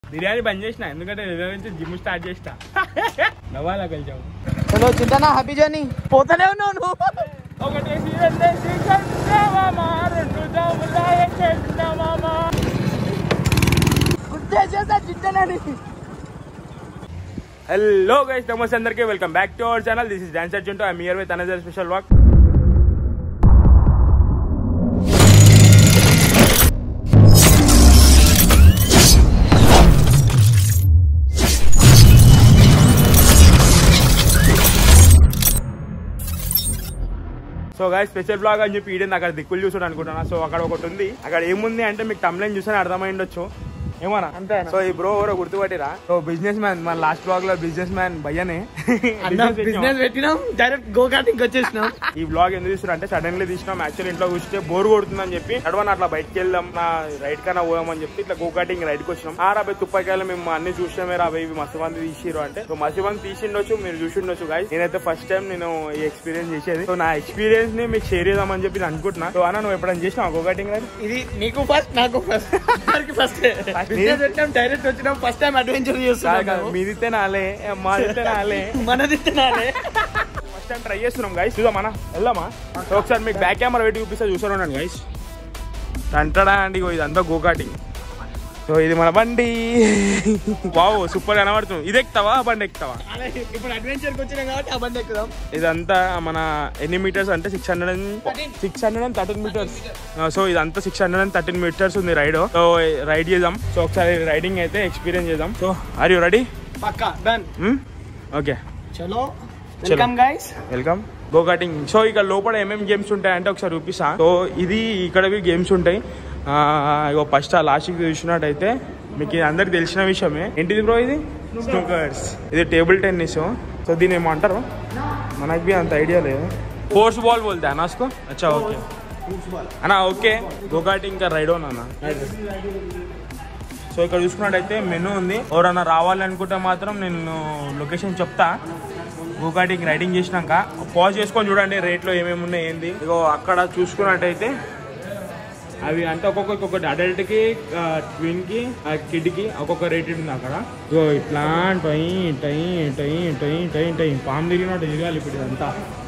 బిర్యానీ బంద్ చేసిన ఎందుకంటే రిజర్వ్ నుంచి జిమ్ స్టార్ట్ చేసిన నవ్వాలా కలిసావు హలో చింతనా హ్యాపీ జర్నీ పోతానే ఉన్నావు నువ్వు ఒకటి రెండేసి కట్టావా, రెండు జాములాయ చెట్టావా. గుర్తేసేసా చింతనని హలో గైస్ నమస్తే అందరికీ welcome back to our channel this is dancer చుంటూ I'm here with another special walk so guys special blog అని చెప్పి ఈడేంది అక్కడ దిక్కులు చూసాడు అనుకుంటున్నా సో అక్కడ ఒకటి ఉంది అక్కడ ఏముంది అంటే మీకు తమ్లైన్ చూసాను అర్థమైండొచ్చు ఏమన్నా అంతేనా? సో ఈ బ్రో ఎవరో గుర్తుపట్టిరా సో బిజినెస్ మ్యాన్ మన లాస్ట్ బ్లాగ్ లో బిజినెస్ మ్యాన్ భయ్యనే అన్న బిజినెస్ పెట్టినాం డైరెక్ట్ గో కార్టింగ్ వచ్చేసినాం ఈ బ్లాగ్ ఎందుకు తీసుకున్నా అంటే సడన్లీ తీసినాం యాక్చువల్ ఇంట్లో కూర్చుంటే బోర్ కొడుతుందని చెప్పి నడవని అట్లా బయటకి వెళ్దాం నా రైడ్ కన్నా పోదామని చెప్పి ఇట్లా గోకాటింగ్ రైడ్ కి వచ్చినాం ఆ రాబోయే తుప్పకాయలు మేము అన్ని చూసినామే రాబోయే ఇవి మస్తు మంది తీసిరు అంటే సో మస్తు మంది తీసిండొచ్చు మీరు చూసిండొచ్చు గాయస్ నేనైతే ఫస్ట్ టైం నేను ఈ ఎక్స్పీరియన్స్ చేసేది సో నా ఎక్స్పీరియన్స్ ని మీకు షేర్ చేద్దామని చెప్పి నేను అనుకుంటున్నా సో అన్న నువ్వు ఎప్పుడైనా చేసినావు గోకాటింగ్ రైడ్ ఇది నీకు ఫస్ట్ నాకు ఫస్ట్ అందరికి ఫస్ట్ బిజినెస్ పెట్టాం డైరెక్ట్ వచ్చినాం ఫస్ట్ టైం అడ్వెంచర్ కాదు, చేస్తున్నాం కాదు, మీదితే నాలే మాదితే నాలే మనది తినాలి ఫస్ట్ టైం ట్రై చేస్తున్నాం గైస్ చూద్దామా వెళ్దామా సో ఒకసారి మీకు బ్యాక్ కెమెరా పెట్టి చూపిస్తే చూసాను ఉన్నాను గైస్ అంటాడా అండి ఇగో ఇదంతా గోకాటింగ్ సో ఇది మన బండి వావ్ సూపర్ కనబడుతుంది ఇది ఎక్కుతావా ఆ బండి ఎక్కుతావా అలా ఇప్పుడు అడ్వెంచర్ కి వచ్చినాం కాబట్టి ఆ బండి ఎక్కుదాం ఇదంతా మన ఎన్ని మీటర్స్ అంటే six hundred and six hundred and thirteen metres so ఇదంతా six hundred and thirteen metres ఉంది రైడ్ సో రైడ్ చేద్దాం సో ఒకసారి రైడింగ్ అయితే ఎక్స్పీరియన్స్ చేద్దాం సో ఆర్ యూ రెడీ పక్కా డన్ ఓకే చలో welcome guys welcome go karting so ఇక్కడ లోపల ఏమేమి గేమ్స్ ఉంటాయి అంటే ఒకసారి చూపిస్తా సో ఇది ఇక్కడవి గేమ్స్ ఉంటాయి ఆ, ఇగో ఫస్ట్ ఆ లాస్ట్కి చూసినట్టయితే మీకు ఇది అందరికి తెలిసిన విషయమే ఏంటిది బ్రో ఇది స్నూకర్స్ ఇది టేబుల్ టెన్నిస్ సో దీని ఏమంటారు మనకి బి అంత ఐడియా లేదు ఫోర్స్ బాల్ బోల్తే అన్నా उसको अच्छा ఓకే అన్నా ఓకే గోకాటి ఇంకా రైడ్ ఆన్ అన్న సో ఇక్కడ చూసుకున్నట్టయితే మెనూ ఉంది ఎవరన్నా రావాలనుకుంటే మాత్రం నేను లొకేషన్ చెప్తా గోకాటింగ్ రైడింగ్ చేసినాక పాజ్ చేసుకొని చూడండి రేట్లో ఏమేమి ఉన్నాయి ఏంది ఇగో అక్కడ చూసుకున్నట్టయితే అవి అంటే ఒక్కొక్క ఒక్కొక్కటి అడల్ట్కి ట్విన్కి కిడ్కి ఒక్కొక్క రేటెడ్ ఉంది అక్కడ ఇగో ఇట్లా టై టై టై టై టై టై పాము తిరిగినట్టు తిరగాలి ఇప్పుడు ఇదంతా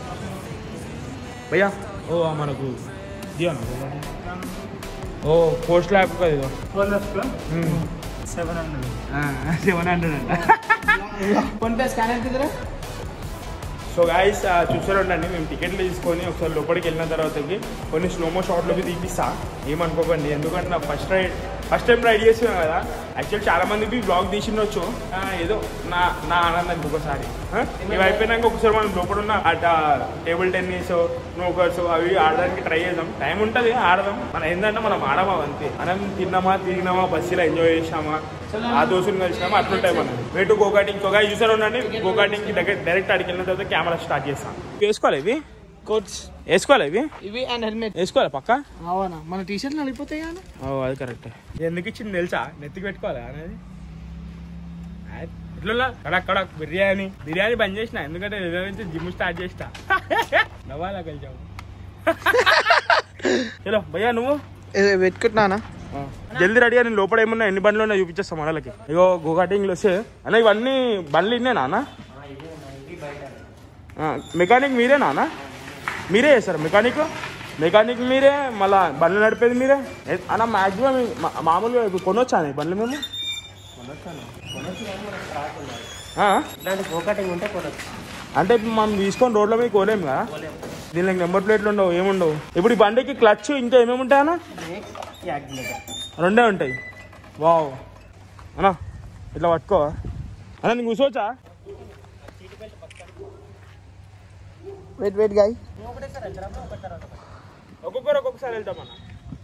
భయ్యా ఓ మనకు దియోనా ఓ పోస్ట్ ల్యాబ్ కదా ఇదో సెవెన్ హండ్రెడ్ సెవెన్ హండ్రెడ్ అంట ఫోన్ పే స్కానర్ కిదరా సో గాయస్ చూసారు ఉండండి మేము టికెట్లు తీసుకొని ఒకసారి లోపలికి వెళ్ళిన తర్వాతకి కొన్ని స్లోమో షాట్లోకి తీపిస్తా ఏమనుకోకండి ఎందుకంటే నా first ride first time ride చేస్తున్నాం కదా యాక్చువల్ చాలా మందికి బ్లాగ్ తీసినొచ్చు ఆ, ఏదో నా నా ఆనందానికి ఒకసారి ఆ? ఇవి అయిపోయినాక ఒకసారి మనం లోపల ఉన్న అట టేబుల్ టెన్నిస్ స్నోకర్స్ అవి ఆడడానికి ట్రై చేద్దాం టైం ఉంటుంది ఆడదాం మనం ఏంటంటే మనం ఆడమా అంతే మనం తిన్నామా తిరిగినామా బస్సులో ఎంజాయ్ చేసామా ఆ దోస్తుని కలిసినామా అట్లుంటాయి మనం వెయిట్ గోకాటింగ్ సో గాయ చూసారు ఉండండి గోకాటింగ్ డైరెక్ట్ అడిగి వెళ్ళిన తర్వాత కెమెరా స్టార్ట్ చేస్తాం వేసుకోవాలి ఇవి కోట్స్ వేసుకోవాలి ఇవి ఇవి అండ్ హెల్మెట్ వేసుకోవాలి పక్క అవునా మన టీ షర్ట్లు నలిపోతాయి కానీ ఓ అది కరెక్ట్ ఎందుకు ఇచ్చింది తెలుసా నెత్తికి పెట్టుకోవాలి అనేది ఇట్లా కడక్ కడక్ బిర్యానీ బిర్యానీ బంద్ చేసిన ఎందుకంటే రిజర్వ్ నుంచి జిమ్ స్టార్ట్ చేసిన నవ్వాలా కలిసావు చలో భయ్యా నువ్వు పెట్టుకుంటున్నానా జల్దీ రెడీగా నేను లోపల ఏమున్నా ఎన్ని బండ్లు ఉన్నాయో చూపించేస్తాం మనలకి ఇగో గోకాటింగ్లు వస్తే అన్న ఇవన్నీ బండ్లు ఇన్నేనా అన్న మెకానిక్ మీరేనా అన్న మీరే చేస్తారా మెకానిక్ మెకానిక్ మీరే మళ్ళా బండ్లు నడిపేది మీరే ఏ- అన్న మాక్సిమం మామూలుగా ఇప్పుడు కొనొచ్చా ఈ బండ్లు మేము ఆ? అంటే ఇప్పుడు మనం తీసుకొని రోడ్ల మీద కోలేము కదా దీనికి నెంబర్ ప్లేట్లు ఉండవు ఏముండవు ఇప్పుడు ఈ బండికి క్లచ్ ఇంకా ఏమేమి ఉంటాయన్నా రెండే ఉంటాయి వావ్ అన్నా ఇట్లా పట్టుకో అన్న నీకు కూర్చోవచ్చా వెయిట్ వెయిట్ గాయ్ ఒక్కొక్కరు ఒక్కొక్కసారి వెళ్తామన్నా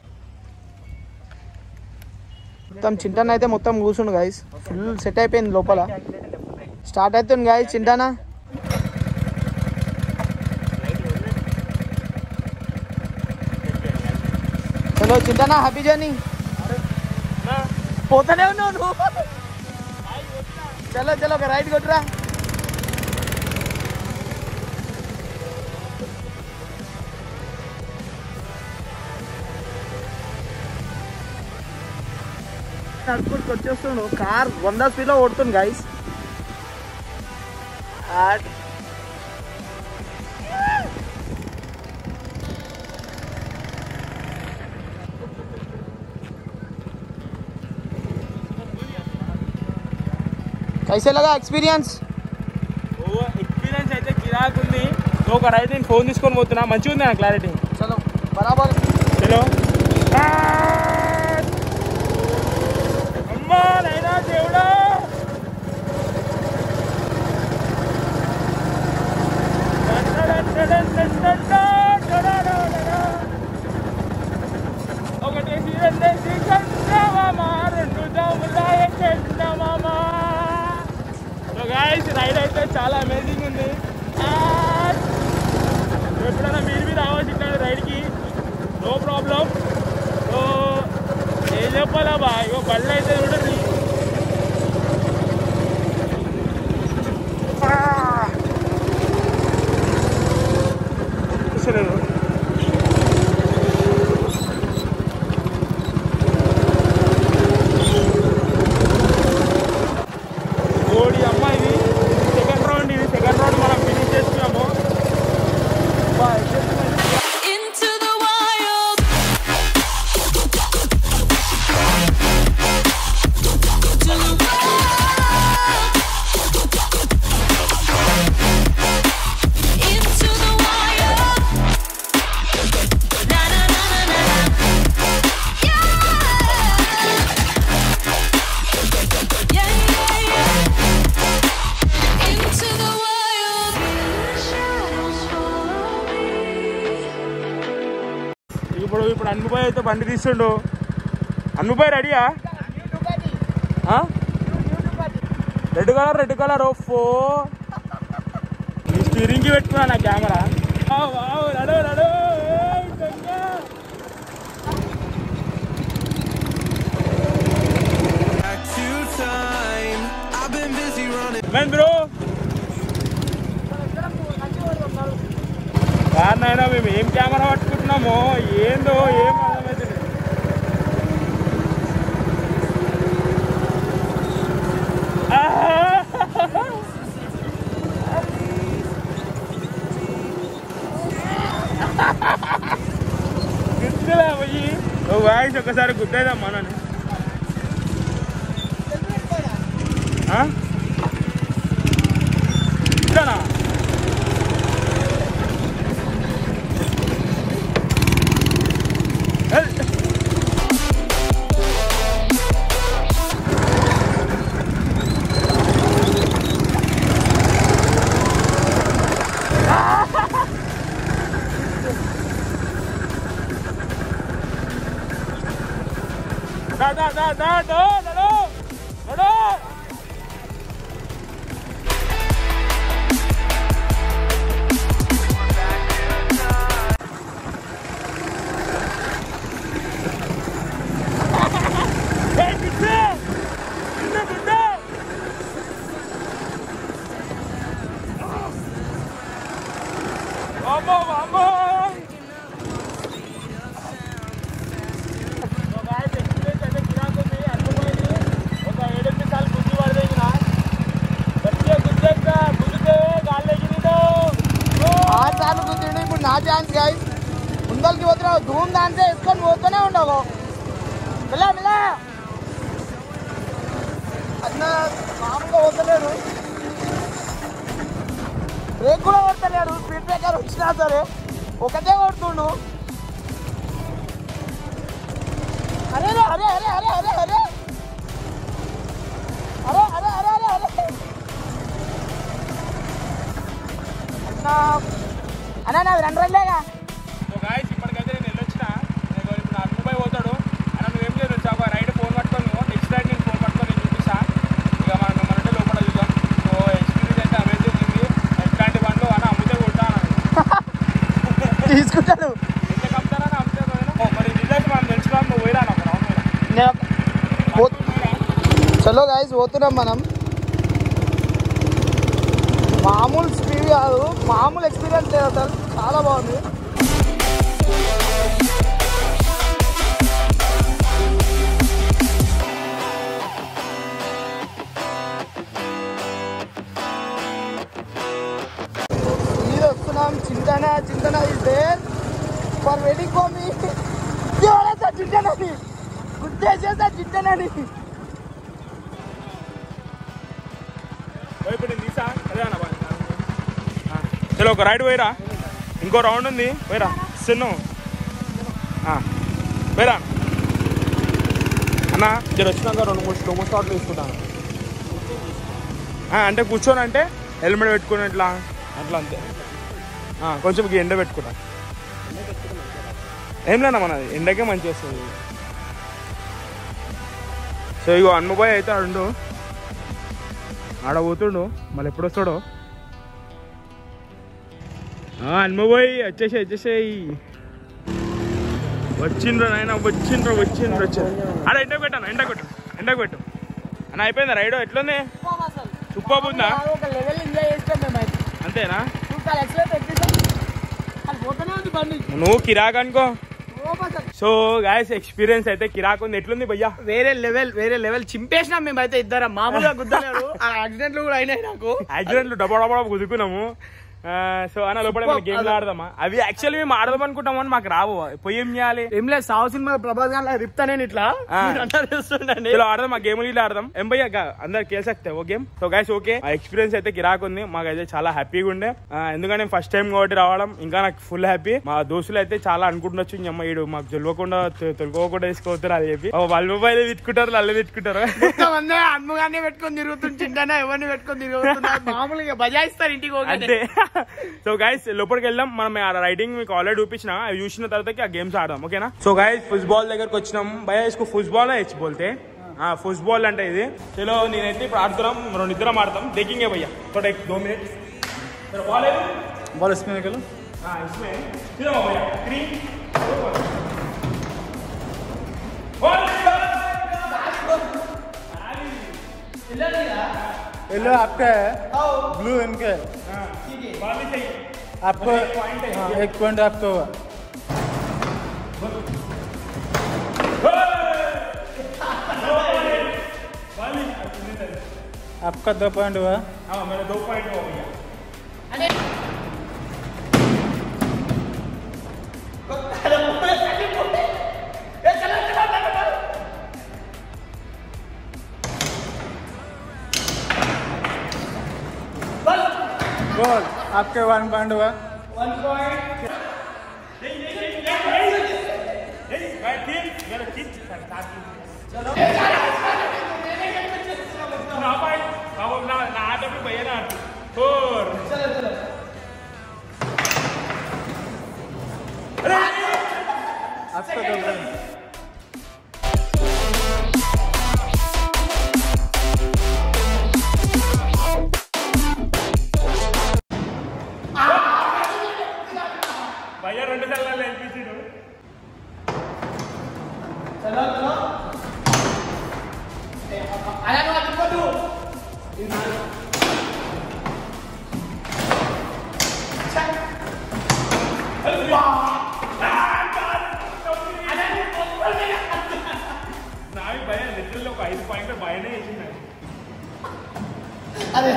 మొత్తం చింటన్ అయితే మొత్తం కూర్చుండు గాయస్ ఫుల్ సెట్ అయిపోయింది లోపల స్టార్ట్ అవుతుంది guys Chintana hello Chintana happy journey పోతానే ఉన్నావు నువ్వు చలో చలో ఒక రైడ్ కొట్టురా నడుచుకుంటూ వచ్చేస్తుండు కార్ వంద స్పీడ్లో ఓడుతుంది గైస్ कैसे लगा एक्सपीरियंस ఓ ఎక్స్పీరియన్స్ అయితే కిరాక్ ఉంది సో ఒక రైట్ నేను ఫోన్ తీసుకొని పోతున్నా మంచిగా ఉంది నా క్లారిటీ चलो बराबर హలో అమ్మా నైనా దేవుడా ఒకటేసి రెండేసి చంద్రమామ రెండు దమ్ములాయ చంద్రమామ సో గాయస్ రైడ్ అయితే చాలా అమేజింగ్ ఉంది Ah! ఎప్పుడైనా మీరు మీరు రావచ్చు ఇక్కడ రైడ్కి నో ప్రాబ్లం సో ఏం చెప్పాలా బా ఇగో బళ్ళు అయితే చూడండి చూసలేదు ఓడి అమ్మ ఇది సెకండ్ రౌండ్ ఇది సెకండ్ రౌండ్ మనం ఫినిష్ చేసుకున్నాము బా, ఎక్కేస్తున్నాయి. Into the wild. To the wild. Into the wild. Na na na na na. Yeah. Yeah yeah yeah. Into the wild. Shadows follow me. ఇప్పుడు ఇప్పుడు అన్నుబాయ్ అయితే బండి తీస్తుండు అన్నుబాయ్ రెడీయా రెడ్ కలర్ రెడ్ కలర్ ఓఫో ఈ స్టీరింగ్ కి పెట్టుకున్నా నా కెమెరా వావ్, వావ్, నడు నడు ఏయ్, దొంగ. Back to time. I've been busy running. ఏమైంది బ్రో కారణైనా మేము ఏం కెమెరా పట్టుకుంటున్నామో ఏందో ఏం అర్థమైతే గుర్తులే పోయి ఓ వాయిస్ ఒకసారి గుర్తేదమ్మా నన్ను ఆ? ఇట్లానా హెల్. దా దా దా దా దో నడు నడు Hey, bitte! Bitte, bitte! Vamos, vamos! So guys, experience అయితే కిరాకు ఉంది, అర్థమైంది. ఒక ఏడెనిమిది సార్లు గుద్ది పడదగిన. గట్టిగా గుద్దేస్తా, గుద్దితే గాల్లో ఎగిరిదో. ఓ! ఆరు సార్లు కూర్చుండి ఇప్పుడు నా ఛాన్స్ గాయస్ ముందరికి పోతున్నావు ధూమ్ దాంట్లో వేసుకొని పోతూనే ఉండవు మిలా మిలా అన్న మామూలుగా పోతలేడు బ్రేక్ కూడా కొడతలేడు స్పీడ్ బ్రేకర్ వచ్చినా సరే ఒకటే కొడుతుండు అరే రే, అరే అరే అరే అరే అరే అరే అరే అరే అరే అరే అన్నా అన్నా నాది రెండు రోజులేగా సో గాయస్ ఇప్పటికైతే నేను వెళ్ళొచ్చిన నేను ఇప్పుడు నా అమ్మాయి పోతాడు అన్న నువ్వేం లేదు వచ్చా ఒక రైడ్ ఫోన్ పట్టుకొని నువ్వు నెక్స్ట్ రైడ్ నేను ఫోన్ పట్టుకొని నేను చూపిస్తా ఇక మనం మనటే లోపల చూద్దాం సో ఎక్స్పీరియన్స్ అయితే అమేజింగ్ ఉంది ఎట్లాంటి బండ్లు అన్న అమ్ముతే కొడతా తీసుకుంటాడు ఎంత కమ్ముతారని అమ్ముతే కొడతాను. ఓ, మరి రిజల్ట్ మనం తెలుసుకున్నాం నువ్వు పోయిరా నాకు రావు నేను పో- చలో గాయస్ పోతున్నాం మనం మామూలు స్పీడ్ కాదు మామూలు ఎక్స్పీరియన్స్ లేదు అసలు చాలా బాగుంది Chintana Chintana is there for waiting for me sir చింతనని గుర్తు చేసేసా చింతనని ఇప్పుడు నేను తీసా అదే అన్న బాయ్. ఆ, చలో ఒక రైడ్ పోయిరా ఇంకో రౌండ్ ఉంది పోయిరా సిన్ను ఆ, పోయిరా అన్న జర వచ్చినాక రెండు మూడు స్లో షాట్లు తీసుకుంటాను ఆ, అంటే కూర్చొని అంటే హెల్మెట్ పెట్టుకుని ఇట్లా అట్లా అంతే ఆ, కొంచెం ఈ ఎండ పెట్టుకుంటా ఏం లేనా మనది ఎండకే మంచి వస్తుంది సో ఇగో అన్మబాయ్ అయితే అండు ఆడ పోతుండు మళ్ళీ ఎప్పుడు వస్తాడో అన్మబాయ్ వచ్చేసి వచ్చేసేయి వచ్చిండ్రా నాయన వచ్చిండ్రా వచ్చిండ్రా వచ్చిండ్రు ఆడ ఎండకు పెట్టాను ఎండకు పెట్టు ఎండకు పెట్టు అన్న అయిపోయిందా రైడ్ ఎట్లుంది సూపర్ ఉందా ఒక లెవెల్ ఎంజాయ్ చేస్తాం మేము అయితే అంతేనా చూడాలి ఎక్సలెంట్ ఎక్కిస్తాం అది పోతూనే ఉంది బండి నువ్వు కిరాక్ అనుకో ఓ అసలు సో గాయస్ ఎక్స్పీరియన్స్ అయితే కిరాక్ ఉంది ఎట్లుంది భయ్యా వేరే లెవెల్ వేరే లెవెల్ చింపేసినాం మేమైతే ఇద్దరం మామూలుగా గుద్దలేరు ఆ యాక్సిడెంట్లు కూడా అయినాయి నాకు యాక్సిడెంట్లు డబ్బా డబ్బా గుద్దుకున్నాము సో అన్న లోపల Superb. గేమ్ ఆడదామా అవి యాక్చువల్లీ మేము ఆడదాం అనుకుంటాం అని మాకు రావు పోయి ఏం చేయాలి ఏం లేదు సావు సినిమా ప్రభాస్ గారు రిప్తా నేను ఇట్లా ఆ. మీరంతా చూస్తుండండి ఇలా ఆడదాం ఆ గేమ్ ఇట్లా ఆడదాం ఏం భయ్యా గా- అందరు కేసక్తే ఓ గేమ్ సో గైస్ ఓకే ఆ ఎక్స్పీరియన్స్ అయితే కిరాక్ ఉంది మాకైతే చాలా హ్యాపీగా ఉండే ఆ, ఎందుకంటే ఫస్ట్ టైం కాబట్టి రావడం ఇంకా నాకు ఫుల్ హ్యాపీ మా దోస్తులు అయితే చాలా అనుకుంటుండొచ్చు ఇంకమ్మ ఈడు మాకు తెలియకుండా తొ- తొలగకుండా తీసుకుపోతారు అని చెప్పి ఓ, వాళ్ళ మొబైల్ తిట్టుకుంటారు వాళ్ళు తిట్టుకుంటారు మందే అన్ముగానే పెట్టుకొని తిరుగుతుంటుంటానా ఎవరిని పెట్టుకొని తిరుగుతున్నా మామూలుగా బజాయిస్తారు ఇంటికి అంతే సో గైస్ లోపలికి వెళ్దాం మనం ఆ రైడింగ్ మీకు ఆల్రెడీ చూపించిన అవి చూసిన తర్వాత ఆ గేమ్స్ ఆడదాం ఓకేనా సో గైస్ ఫుట్బాల్ దగ్గరకు వచ్చినాం భయ ఇసుకు ఫుట్బాల్ హెచ్ బోల్తే ఫుట్బాల్ అంటే ఇది చలో నేనైతే ఇప్పుడు ఆడుతున్నాం రెండు ఇద్దరం ఆడతాం దేకింగే భయ్యా थोड़ा एक दो मिनट तेरा बॉल है बॉल इसमें निकलो हाँ इसमें चलो भैया थ्री बॉल येलो आपका है ब्लू इनका है बॉल भी चाहिए आपको point है। हाँ, एक पॉइंट आपको हुआ बॉल भी आपका दो पॉइंट हुआ हाँ मेरे दो पॉइंट हो भैया गोल आपके वन पॉइंट हुआ आपका दो पॉइंट భయ్యా రెండు సార్లు ఎల్పించాడు అలా నువ్వు అడ్డుకోద్దు నావి భయ లిటరల్ ఒక ఐదు పాయింట్లు భయనే వేసింది అదే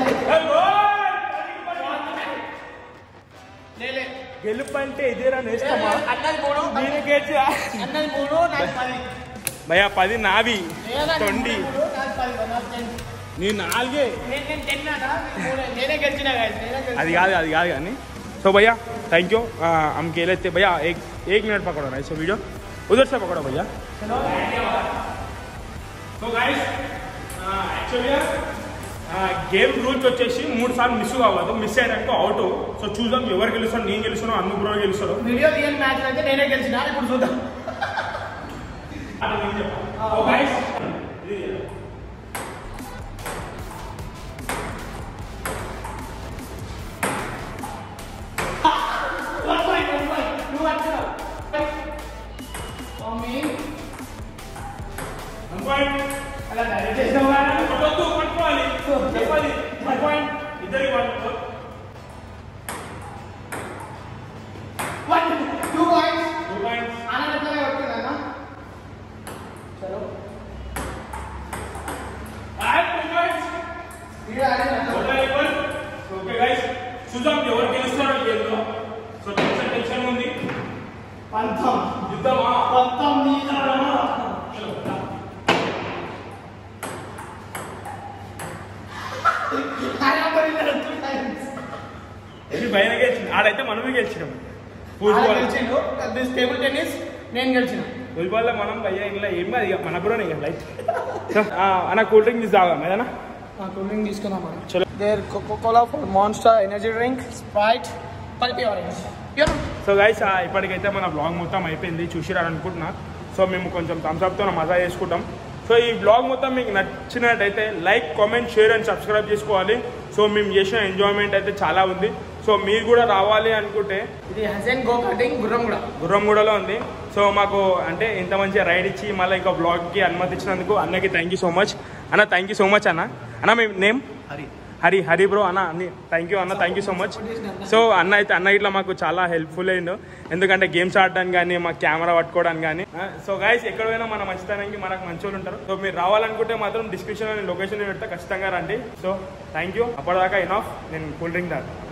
లేలే గెలుపు అంటే ఇదేరా నేస్తామా అన్నది మూడు నేను గెలిచా అన్నది మూడు నాకు పది భయ పది నావి లేదా తొండి మూడు, నాకు పది నాకు టెన్. నీ నాలుగే నేను నేను టెన్ అట మూడే. నేనే గెలిచిన guys, నేనే గెలిచిన. అది కాదు అది కాదు కానీ సో भैया थैंक यू हम खेले थे भैया एक एक मिनट पकड़ो ना ऐसे वीडियो उधर से पकड़ो भैया సో గైస్ యాక్చువల్గా గేమ్ రూల్స్ వచ్చేసి మూడు సార్లు మిస్ కావద్దు మిస్ అయినాక అవుట్ సో చూద్దాం ఎవరు గెలుస్తాడు నేను గెలుస్తాను అన్ను బ్రో గెలుస్తాడు వీడియో రియల్ మ్యాచ్ అయితే నేనే గెలిచిన ఇప్పుడు చూద్దాం అది నేను చెప్పాను so guys One point, one point. నువ్వు అంటున్నావు. మమ్మీ, వన్ పాయింట్ అలా direct చేసావు కదా? కొట్టొద్దు పట్టుకోవాలి చెప్పాలి వన్ పాయింట్ ఇద్దరికి one One, two points. Two points Anand ఎట్లా కొడుతుందన్న? చలో. టూ పాయింట్స్ వీడియో ఆడిందన్న? ఓకే గైస్ చూద్దాం ఎవరు గెలుస్తారో ఈ గేమ్లో సో పంతం యుద్ధమా పంతం మీద ఇది భయం గెలిచింది ఆడైతే మనమే గెలిచినాం ఫుట్బాల్ గెలిచిండు దిస్ టేబుల్ టెన్నిస్ నేను గెలిచిన ఫుట్బాల్ లో మనం భయ్య ఇలా ఏం కాదు ఇక మన కూడా ఇక లైట్ అన్న కూల్ డ్రింక్ తీసి తాగాం ఏదన్నా కూల్ డ్రింక్ తీసుకుందాం మనం చలో. There Coca Cola for Monster Energy drink Sprite Pulpy Orange so guys ఇప్పటికైతే మన బ్లాగ్ మొత్తం అయిపోయింది చూసిరారు అనుకుంటున్నా సో మేము కొంచెం థమ్స్అప్తో మజా చేసుకుంటాం సో ఈ బ్లాగ్ మొత్తం మీకు నచ్చినట్టయితే like comment share and subscribe చేసుకోవాలి సో మేము చేసిన ఎంజాయ్మెంట్ అయితే చాలా ఉంది సో మీరు కూడా రావాలి అనుకుంటే ఇది హజన్ గో కటింగ్ గుర్రం కూడా గుర్రంగూడలో ఉంది సో మాకు అంటే ఇంత మంచిగా రైడ్ ఇచ్చి మళ్ళీ ఇంకా బ్లాగ్కి అనుమతి ఇచ్చినందుకు అన్నకి థ్యాంక్ యూ సో మచ్ అన్న థ్యాంక్ యూ సో మచ్ అన్న అన్న మీ నేమ్ హరి హరి హరి బ్రో అన్న అన్ని థ్యాంక్ యూ అన్న thank you so much so అన్న అయితే అన్న ఇట్లా మాకు చాలా హెల్ప్ఫుల్ అయిండు ఎందుకంటే గేమ్స్ ఆడడానికి కానీ మా కెమెరా పట్టుకోవడానికి కానీ సో గైస్ ఎక్కడ పోయినా మన మంచితనానికి మనకు మంచి వాళ్ళు ఉంటారు సో మీరు రావాలనుకుంటే మాత్రం డిస్క్రిప్షన్ లొకేషన్ పెడితే ఖచ్చితంగా రండి సో థ్యాంక్ యూ అప్పటిదాకా ఇనాఫ్ నేను కూల్ డ్రింక్ తాగు